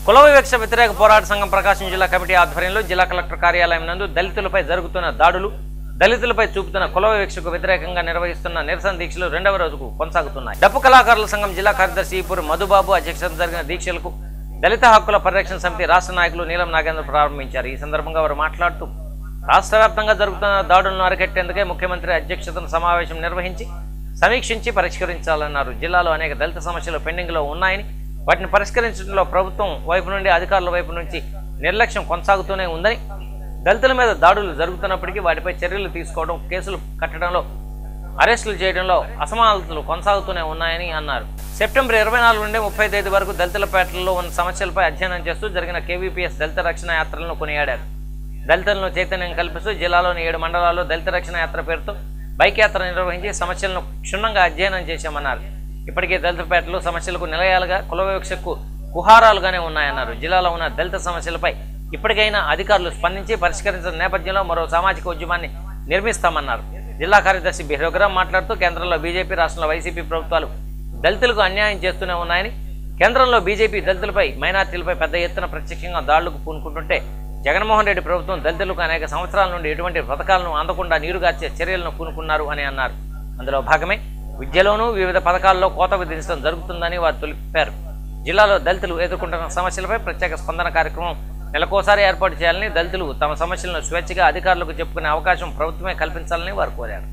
కుల వివక్ష వ్యతిరేక పోరాట సంఘం ప్రకాశం జిల్లా కమిటీ ఆధ్వర్యంలో జిల్లా కలెక్టర్ కార్యాలయం నందు దళితులపై జరుగుతున్న దాడులు దళితులపై చూపుతున్న కుల వివక్షకు వ్యతిరేకంగా నిర్వహిస్తున్న నిరసన దీక్షలు రెండవ రోజుకు కొనసాగుతున్నాయి డప్పు కళాకారుల సంఘం జిల్లా కార్యదర్శి ఈపూరి మధుబాబు అధ్యక్షతన జరిగిన దీక్షలకు దళిత హక్కుల పరిరక్షణ సమితి రాష్ట్ర నాయకులు నీలం నాగేంద్ర ప్రారంభించారు ఈ సందర్భంగా వారు మాట్లాడుతూ రాష్ట్ర వ్యాప్తంగా జరుగుతున్న దాడులను అరికట్టేందుకే ముఖ్యమంత్రి అధ్యక్షతన సమావేశం నిర్వహించి సమీక్షించి పరిష్కరించాలన్నారు జిల్లాలో అనేక దళిత సమస్యలు పెండింగ్లో ఉన్నాయని వాటిని పరిష్కరించడంలో ప్రభుత్వం వైపు నుండి అధికారుల వైపు నుంచి నిర్లక్ష్యం కొనసాగుతూనే ఉందని దళితుల మీద దాడులు జరుగుతున్నప్పటికీ వాటిపై చర్యలు తీసుకోవడం కేసులు కట్టడంలో అరెస్టులు చేయడంలో అసమానతలు కొనసాగుతూనే ఉన్నాయని అన్నారు సెప్టెంబర్ ఇరవై నాలుగు నుండి ముప్పై తేదీ వరకు దళితులపేటలో ఉన్న సమస్యలపై అధ్యయనం చేస్తూ జరిగిన కేవీపీఎస్ దళిత రక్షణ యాత్రలను కొనియాడారు దళితులను చైతన్యం కల్పిస్తూ జిల్లాలోని ఏడు మండలాల్లో దళిత రక్షణ యాత్ర పేరుతో బైక్ యాత్ర నిర్వహించి సమస్యలను క్షుణ్ణంగా అధ్యయనం చేశామన్నారు ఇప్పటికే దళితపేటలో సమస్యలకు నిలయాలుగా కుల వివక్షకు కుహారాలుగానే ఉన్నాయన్నారు జిల్లాలో ఉన్న దళిత సమస్యలపై ఇప్పటికైనా అధికారులు స్పందించి పరిష్కరించిన నేపథ్యంలో మరో సామాజిక ఉద్యమాన్ని నిర్మిస్తామన్నారు జిల్లా కార్యదర్శి బి రఘురాం మాట్లాడుతూ కేంద్రంలో బీజేపీ రాష్ట్రంలో వైసీపీ ప్రభుత్వాలు దళితులకు అన్యాయం చేస్తూనే ఉన్నాయని కేంద్రంలో బీజేపీ దళితులపై మైనార్టీలపై పెద్ద ఎత్తున ప్రత్యక్షంగా దాడులకు పూనుకుంటుంటే జగన్మోహన్ రెడ్డి ప్రభుత్వం దళితులకు అనేక సంవత్సరాల నుండి ఎటువంటి పథకాలను అందకుండా నీరుగార్చే చర్యలను పూనుకున్నారు అని అన్నారు అందులో భాగమే విద్యలోనూ వివిధ పథకాల్లో కోత విధించడం జరుగుతుందని వారు తెలిపారు జిల్లాలో దళితులు ఎదుర్కొంటున్న సమస్యలపై ప్రత్యేక స్పందన కార్యక్రమం నెలకోసారి ఏర్పాటు చేయాలని దళితులు తమ సమస్యలను స్వేచ్ఛగా అధికారులకు చెప్పుకునే అవకాశం ప్రభుత్వమే కల్పించాలని వారు కోరారు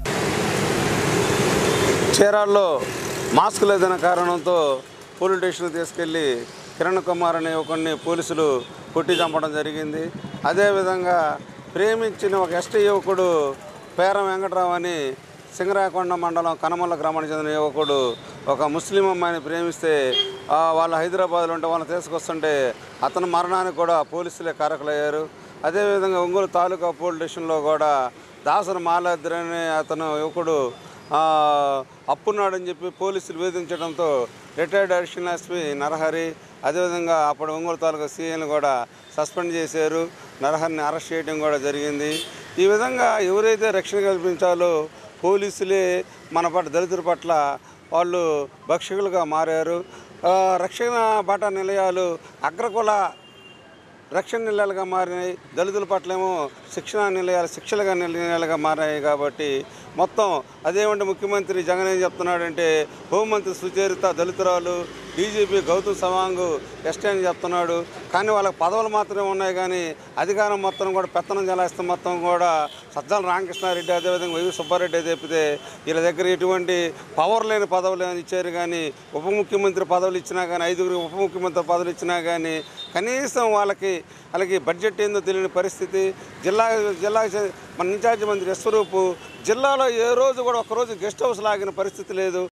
చీరాల్లో మాస్క్ లేదన్న కారణంతో పోలీస్ స్టేషన్కి తీసుకెళ్ళి కిరణ్ కుమార్ అనే ఒకరిని పోలీసులు కొట్టి చంపడం జరిగింది అదేవిధంగా ప్రేమించిన ఒక ఎస్టీ యువకుడు పేరం వెంకటరావు అని సింగరాకొండ మండలం కనమల్ల గ్రామానికి చెందిన యువకుడు ఒక ముస్లిం అమ్మాయిని ప్రేమిస్తే ఆ, వాళ్ళు హైదరాబాద్లో ఉంటే వాళ్ళని తీసుకొస్తుంటే అతని మరణానికి కూడా పోలీసులే కారకులయ్యారు అదేవిధంగా ఒంగోలు తాలూకా పోలీస్ స్టేషన్లో కూడా దాసన మాలాద్రి అనే అతను యువకుడు ఆ, అప్పున్నాడని చెప్పి పోలీసులు వేధించడంతో రిటైర్డ్ అడిషనల్ ఎస్పీ నరహరి అదేవిధంగా అప్పుడు ఒంగోలు తాలూకా సీఎని కూడా సస్పెండ్ చేశారు నరహరిని అరెస్ట్ చేయడం కూడా జరిగింది ఈ విధంగా ఎవరైతే రక్షణ కల్పించాలో పోలీసులే మన పట్ల దళితుల పట్ల వాళ్ళు భక్షకులుగా మారారు ఆ, రక్షణ బాట నిలయాలు అగ్రకుల రక్షణ నిలయాలుగా మారినాయి దళితుల పట్లేమో శిక్షణ నిలయాలు శిక్షలుగా నిలయాలుగా మారాయి కాబట్టి మొత్తం అదేమంటే ముఖ్యమంత్రి జగన్ ఏం చెప్తున్నాడంటే హోంమంత్రి సుచరిత దళితురాలు డీజీపీ గౌతమ్ సవాంగ్ ఎస్టీ అని చెప్తున్నాడు కానీ వాళ్ళకి పదవులు మాత్రమే ఉన్నాయి కానీ అధికారం మొత్తం కూడా పెత్తనం జలాస్తం మొత్తం కూడా సజ్జల రామకృష్ణారెడ్డి అదేవిధంగా వైవి సుబ్బారెడ్డి చెప్తే వీళ్ళ దగ్గర ఎటువంటి పవర్ లేని పదవులు ఏమైనా ఇచ్చారు కానీ ఉప ముఖ్యమంత్రి పదవులు ఇచ్చినా కానీ ఐదుగురు ఉప ముఖ్యమంత్రి పదవులు ఇచ్చినా కానీ కనీసం వాళ్ళకి వాళ్ళకి బడ్జెట్ ఏందో తెలియని పరిస్థితి జిల్లా జిల్లా మన ఇన్ఛార్జి మంత్రి విశ్వరూపు జిల్లాలో ఏ రోజు కూడా ఒక్కరోజు గెస్ట్ హౌస్ లాగిన పరిస్థితి లేదు